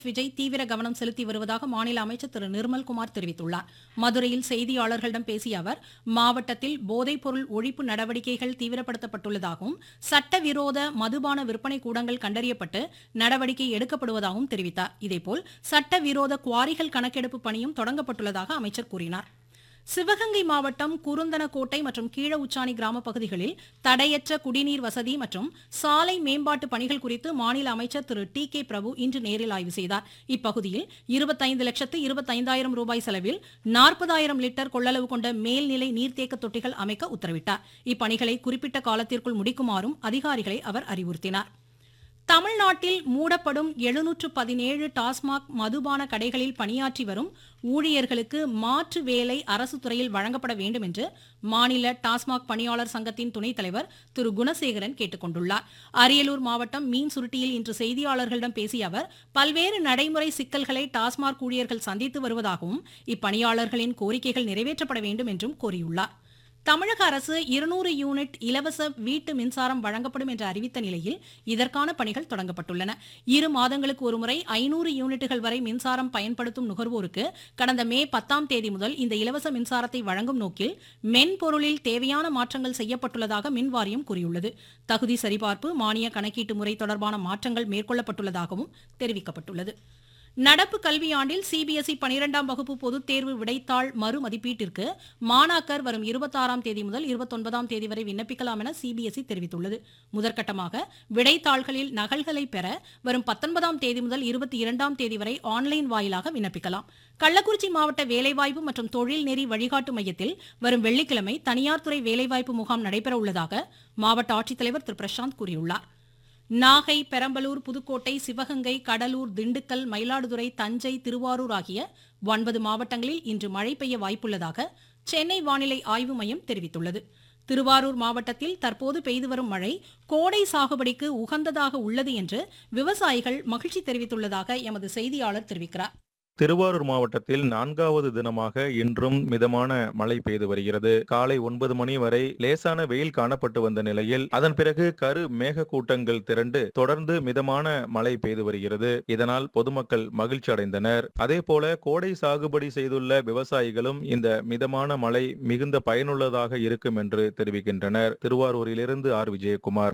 விஜய் தீவிர கவனம் செலுத்தி வருவதாக மாநில அமைச்சர் திரு நிர்மல்குமார் தெரிவித்துள்ளார் மதுரையில் செய்தியாளர்களிடம் பேசிய அவர் மாவட்டத்தில் போதைப்பொருள் ஒழிப்பு நடவடிக்கைகள் தீவிரப்படுத்தப்பட்டுள்ளதாகவும் சட்டவிரோத மதுபான விற்பனை கூடங்கள் கண்டறியப்பட்டு நடவடிக்கை எடுக்கப்படுவதாகவும் தெரிவித்தார் இதேபோல் சட்டவிரோத குவாரிகள் கணக்கெடுப்பு பணியும் தொடங்கப்பட்டுள்ளதாக அமைச்சர் கூறினார் சிவகங்கை மாவட்டம் குருந்தனக்கோட்டை மற்றும் கீழ உச்சாணி கிராம பகுதிகளில் தடையற்ற குடிநீர் வசதி மற்றும் சாலை மேம்பாட்டு பணிகள் குறித்து மாநில அமைச்சர் திரு டி கே பிரபு இன்று நேரில் ஆய்வு செய்தார் இப்பகுதியில் இருபத்தைந்து லட்சத்து இருபத்தைந்தாயிரம் ரூபாய் செலவில் நாற்பதாயிரம் லிட்டர் கொள்ளளவு கொண்ட மேல்நிலை நீர்த்தேக்க தொட்டிகள் அமைக்க உத்தரவிட்டார் இப்பணிகளை குறிப்பிட்ட காலத்திற்குள் முடிக்குமாறும் அதிகாரிகளை அவர் அறிவுறுத்தினார் தமிழ்நாட்டில் மூடப்படும் எழுநூற்று பதினேழு டாஸ்மாக் மதுபான கடைகளில் பணியாற்றி வரும் ஊழியர்களுக்கு மாற்று வேலை அரசு துறையில் வழங்கப்பட வேண்டும் என்று மாநில டாஸ்மாக் பணியாளர் சங்கத்தின் துணைத் தலைவர் திரு குணசேகரன் கேட்டுக் கொண்டுள்ளார் அரியலூர் மாவட்டம் மீன் சுருட்டியில் இன்று செய்தியாளர்களிடம் பேசிய அவர் பல்வேறு நடைமுறை சிக்கல்களை டாஸ்மாக் ஊழியர்கள் சந்தித்து வருவதாகவும் இப்பணியாளர்களின் கோரிக்கைகள் நிறைவேற்றப்பட வேண்டும் என்றும் கூறியுள்ளார் தமிழக அரசு இருநூறு யூனிட் இலவச வீட்டு மின்சாரம் வழங்கப்படும் என்று அறிவித்த நிலையில் இதற்கான பணிகள் தொடங்கப்பட்டுள்ளன இரு மாதங்களுக்கு ஒருமுறை ஐநூறு யூனிட்டுகள் வரை மின்சாரம் பயன்படுத்தும் நுகர்வோருக்கு கடந்த மே பத்தாம் தேதி முதல் இந்த இலவச மின்சாரத்தை வழங்கும் நோக்கில் மென்பொருளில் தேவையான மாற்றங்கள் செய்யப்பட்டுள்ளதாக மின் வாரியம் கூறியுள்ளது தகுதி சரிபார்ப்பு மானிய கணக்கீட்டு முறை தொடர்பான மாற்றங்கள் மேற்கொள்ளப்பட்டுள்ளதாகவும் தெரிவிக்கப்பட்டுள்ளது நடப்பு கல்வியாண்டில் சிபிஎஸ்இ பனிரெண்டாம் வகுப்பு பொதுத் தேர்வு விடைத்தாள் மறுமதிப்பீட்டிற்கு மாணாக்கர் வரும் இருபத்தாறாம் தேதி முதல் இருபத்தொன்பதாம் தேதி வரை விண்ணப்பிக்கலாம் என சிபிஎஸ்இ தெரிவித்துள்ளது முதற்கட்டமாக விடைத்தாள்களில் நகல்களை பெற வரும் பத்தொன்பதாம் தேதி முதல் இருபத்தி இரண்டாம் தேதி வரை ஆன்லைன் வாயிலாக விண்ணப்பிக்கலாம் கள்ளக்குறிச்சி மாவட்ட வேலைவாய்ப்பு மற்றும் தொழில் நெறி வழிகாட்டு மையத்தில் வரும் வெள்ளிக்கிழமை தனியார் துறை வேலைவாய்ப்பு முகாம் நடைபெற உள்ளதாக மாவட்ட ஆட்சித்தலைவர் திரு பிரசாந்த் கூறியுள்ளார் நாகை பெரம்பலூர் புதுக்கோட்டை சிவகங்கை கடலூர் திண்டுக்கல் மயிலாடுதுறை தஞ்சை திருவாரூர் ஆகிய ஒன்பது மாவட்டங்களில் இன்று மழை பெய்ய வாய்ப்புள்ளதாக சென்னை வானிலை ஆய்வு மையம் தெரிவித்துள்ளது திருவாரூர் மாவட்டத்தில் தற்போது பெய்து வரும் மழை கோடை சாகுபடிக்கு உகந்ததாக உள்ளது என்று விவசாயிகள் மகிழ்ச்சி தெரிவித்துள்ளதாக எமது செய்தியாளர் தெரிவிக்கிறார் திருவாரூர் மாவட்டத்தில் நான்காவது தினமாக இன்றும் மிதமான மழை பெய்து வருகிறது காலை ஒன்பது மணி வரை லேசான வெயில் காணப்பட்டு வந்த நிலையில் அதன் பிறகு கரு மேக கூட்டங்கள் திரண்டு தொடர்ந்து மிதமான மழை பெய்து வருகிறது இதனால் பொதுமக்கள் மகிழ்ச்சி அடைந்தனர் அதே போல கோடை சாகுபடி செய்துள்ள விவசாயிகளும் இந்த மிதமான மழை மிகுந்த பயனுள்ளதாக இருக்கும் என்று தெரிவிக்கின்றனர் திருவாரூரிலிருந்து ஆர் விஜயகுமார்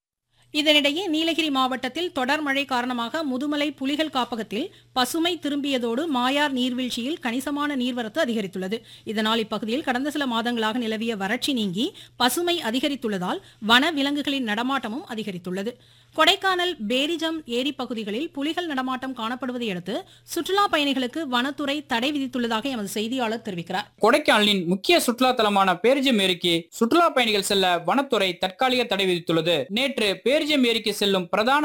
இதனிடையே நீலகிரி மாவட்டத்தில் தொடர் மழை காரணமாக முதுமலை புலிகள் காப்பகத்தில் பசுமை திரும்பியதோடு மாயார் நீர்வீழ்ச்சியில் கணிசமான நீர்வரத்து அதிகரித்துள்ளது இதனால் இப்பகுதியில் கடந்த சில மாதங்களாக நிலவிய வறட்சி நீங்கி பசுமை அதிகரித்துள்ளதால் வன விலங்குகளின் நடமாட்டமும் அதிகரித்துள்ளது கொடைக்கானல் பேரிஜம் ஏரி பகுதிகளில் புலிகள் நடமாட்டம் காணப்படுவதை அடுத்து சுற்றுலா பயணிகளுக்கு வனத்துறை தடை விதித்துள்ளதாக எமது செய்தியாளர் தெரிவிக்கிறார் கொடைக்கானலின் முக்கிய சுற்றுலா தலமான பேரிஜம் ஏரிக்கு சுற்றுலா பயணிகள் செல்ல வனத்துறை தற்காலிக தடை விதித்துள்ளது நேற்று பேரிஜம் ஏரிக்கு செல்லும் பிரதான